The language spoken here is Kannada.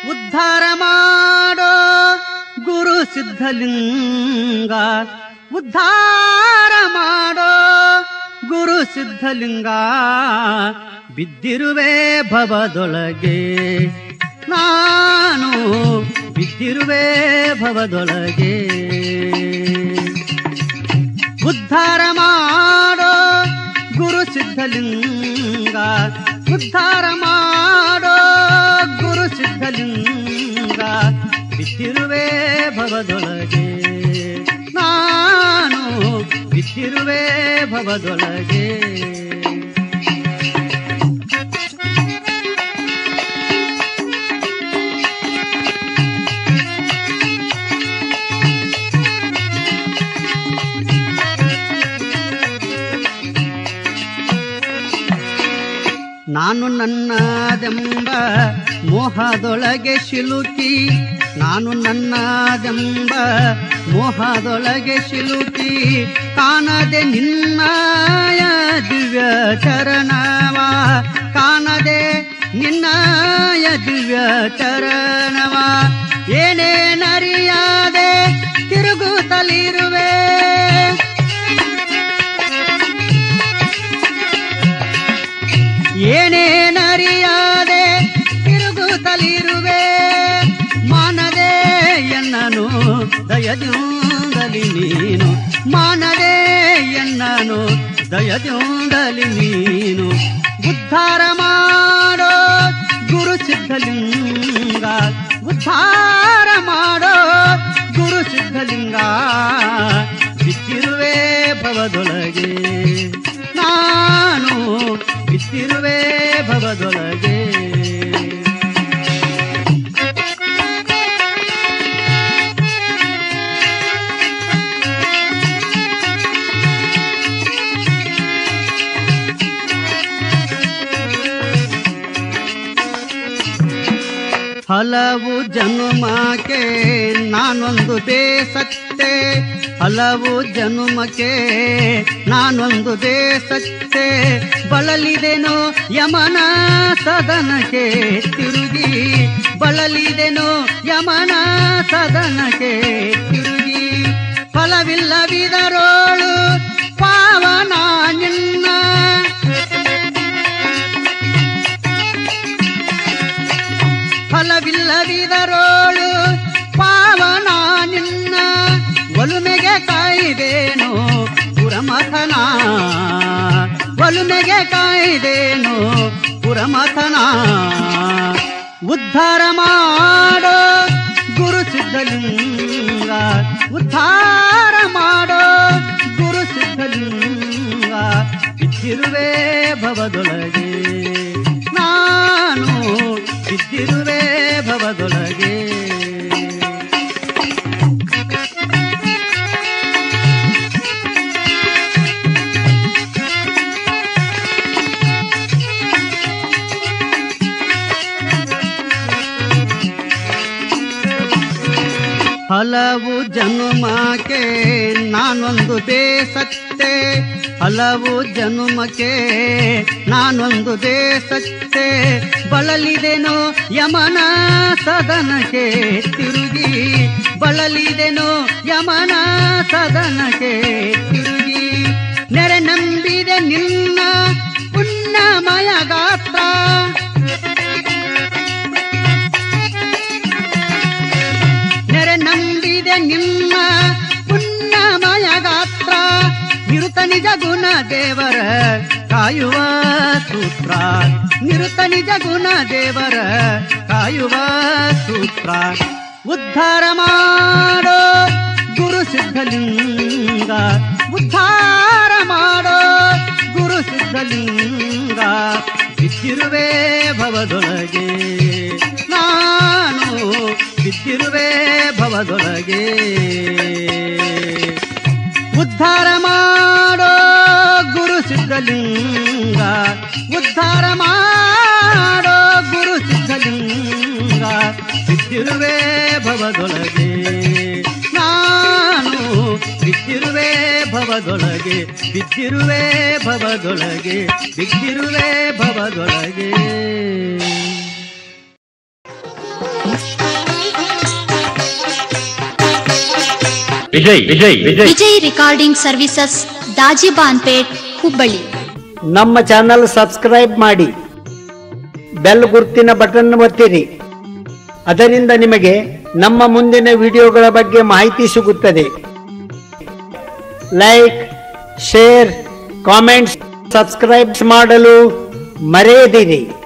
ಉದ್ಧಾರ ಮಾಡೋ ಗುರು ಸಿದ್ಧಲಿಂಗ ಉದ್ಧಾರ ಮಾಡೋ ಗುರು ಸಿದ್ಧಲಿಂಗ ಬಿದ್ದಿರುವೆ ಭವದೊಳಗೆ ನಾನು ಬಿದ್ದಿರುವೆ ಭವದೊಳಗೆ ಉದ್ಧಾರ ಮಾಡೋ ಗುರು ಸಿದ್ಧಲಿಂಗ ಉದ್ಧಾರ ಮಾಡೋ ಗುರು ಸಿದ್ಧಲಿಂಗ ಬಿದ್ದಿರುವೆ ಭವದೊಳಗೆ ನಾನು ಬಿದ್ದಿರುವೆ ಭವದೊಳಗೆ ನಾನು ನನ್ನದೆಂಬ ಮೋಹದೊಳಗೆ ಶಿಲುಕಿ ನಾನು ನನ್ನದೆಂಬ ಮೋಹದೊಳಗೆ ಶಿಲುಕಿ ಕಾಣದೆ ನಿನ್ನಯ ದಿವ್ಯ ಚರಣವ ಕಾಣದೆ ನಿನ್ನಯ ದಿವ್ಯ ಚರಣವ ಏನೇನರಿಯಾದೆ ತಿರುಗುತ್ತಲಿರುವೆ ಏನೇನರಿಯಾದೆ ತಿರುಗುತ್ತಲಿರುವೆ ಮಾನದೆ ಎನ್ನನು ದಯದಿಂದಲಿ ನೀನು ಮಾನದೆ ಎನ್ನನು ದಯದಿಂದಲಿ ನೀನು ಉದ್ಧಾರ ಮಾಡೋ ಗುರು ಸಿದ್ಧಲಿಂಗ ಉದ್ಧಾರ ಮಾಡೋ ಗುರು ಸಿದ್ಧಲಿಂಗ ಬಿದ್ದಿರುವೆ ಭವದೊಳಗೆ ನಾನು ಬಿದ್ದಿರುವೆ ಭವದೊಳಗೆ ಹಲವು ಜನುಮಕ್ಕೆ ನಾನೊಂದು ಬೇಸತ್ತೆ ಹಲವು ಜನುಮಕ್ಕೆ ನಾನೊಂದು ಬೇಸತ್ತೆ ಬಳಲಿದೆನೋ ಯಮನ ಸದನಕ್ಕೆ ತಿರುಗಿ ಬಳಲಿದೆನೋ ಯಮನ ಸದನಕ್ಕೆ ತಿರುಗಿ ಫಲವಿಲ್ಲವಿದರೋಳು ಪಾವನ ನಿನ್ನ ಫಲವಿಲ್ಲದಿದರೋಳು ಪಾವನ ನಿನ್ನ ಒಲುಮೆಗೆ ಕಾಯ್ದೇನೋ ಪುರಮಥನ ಒಲುಮೆಗೆ ಕಾಯ್ದೇನೋ ಪುರಮಥನ ಉದ್ಧಾರ ಮಾಡೋ ಗುರು ಸಿದ್ಧಲಿಂಗ ಉದ್ಧಾರ ಮಾಡೋ ಗುರು ಸಿದ್ಧಲಿಂಗ ಬಿದ್ದಿರುವೆ ಭವದೊಳಗೆ ನಾನು ಬಿದ್ದಿರುವೆ ಭವದೊಳಗೆ ಹಲವು ಜನುಮಕ್ಕೆ ನಾನೊಂದು ಬೇಸತ್ತೆ ಹಲವು ಜನುಮಕ್ಕೆ ನಾನೊಂದು ಬೇಸತ್ತೆ ಬಳಲಿದೆನೋ ಯಮನ ಸದನಕ್ಕೆ ತಿರುಗಿ ಬಳಲಿದೆನೋ ಯಮನ ಸದನಕ್ಕೆ ತಿರುಗಿ ನೆರೆ ನಂಬಿದೆ ನಿನ್ನ ಪುಣ್ಯಮಯ ಗಾತ್ರ ನೆರೆ ನಂಬಿದೆ ನಿಮ್ಮ ಪುಣ್ಯಮಯ ಗಾತ್ರ ನಿರುತ ನಿಜ ಗುಣ ದೇವರ ಕಾಯುವ ಸೂತ್ರ ನಿರುತ ನಿಜ ಗುಣ ದೇವರ ಕಾಯುವ ಸೂತ್ರ ಉದ್ಧಾರ ಮಾಡೋ ಗುರು ಸಿದ್ಧಲಿಂಗ ಉದ್ಧಾರ ಮಾಡೋ ಗುರು ಸಿದ್ಧಲಿಂಗ ಬಿದ್ದಿರುವೆ ಭವದೊಳಗೆ ನಾನು ಬಿದ್ದಿರುವೆ ಭವದೊಳಗೆ ಉದ್ಧಾರ ಮಾಡೋ ಗುರು ಸಿದ್ಧಲಿಂಗ ಉದ್ಧಾರ ಮಾಡೋ ಗುರು ಸಿದ್ಧಲಿಂಗ ಬಿದ್ದಿರುವೆ ಭವದೊಳಗೆ ನಾನು ಬಿದ್ದಿರುವೆ ಭವದೊಳಗೆ ಬಿದ್ದಿರುವೆ ಭವದೊಳಗೆ ಬಿದ್ದಿರುವೆ ಭವದೊಳಗೆ ವಿಜಯ್ ವಿಜಯ್ ವಿಜಯ್ ವಿಜಯ್ ರೆಕಾರ್ಡಿಂಗ್ ಸರ್ವಿಸಸ್ ದಾಜಿಬಾನ್ಪೇಟ್ ಹುಬ್ಬಳ್ಳಿ ನಮ್ಮ ಚಾನಲ್ ಸಬ್ಸ್ಕ್ರೈಬ್ ಮಾಡಿ ಬೆಲ್ ಗುರ್ತಿನ ಬಟನ್ ಒತ್ತಿರಿ ಅದರಿಂದ ನಿಮಗೆ ನಮ್ಮ ಮುಂದಿನ ವಿಡಿಯೋಗಳ ಬಗ್ಗೆ ಮಾಹಿತಿ ಸಿಗುತ್ತದೆ ಲೈಕ್ ಶೇರ್ ಕಾಮೆಂಟ್ಸ್ ಸಬ್ಸ್ಕ್ರೈಬ್ ಮಾಡಲು ಮರೆಯದಿರಿ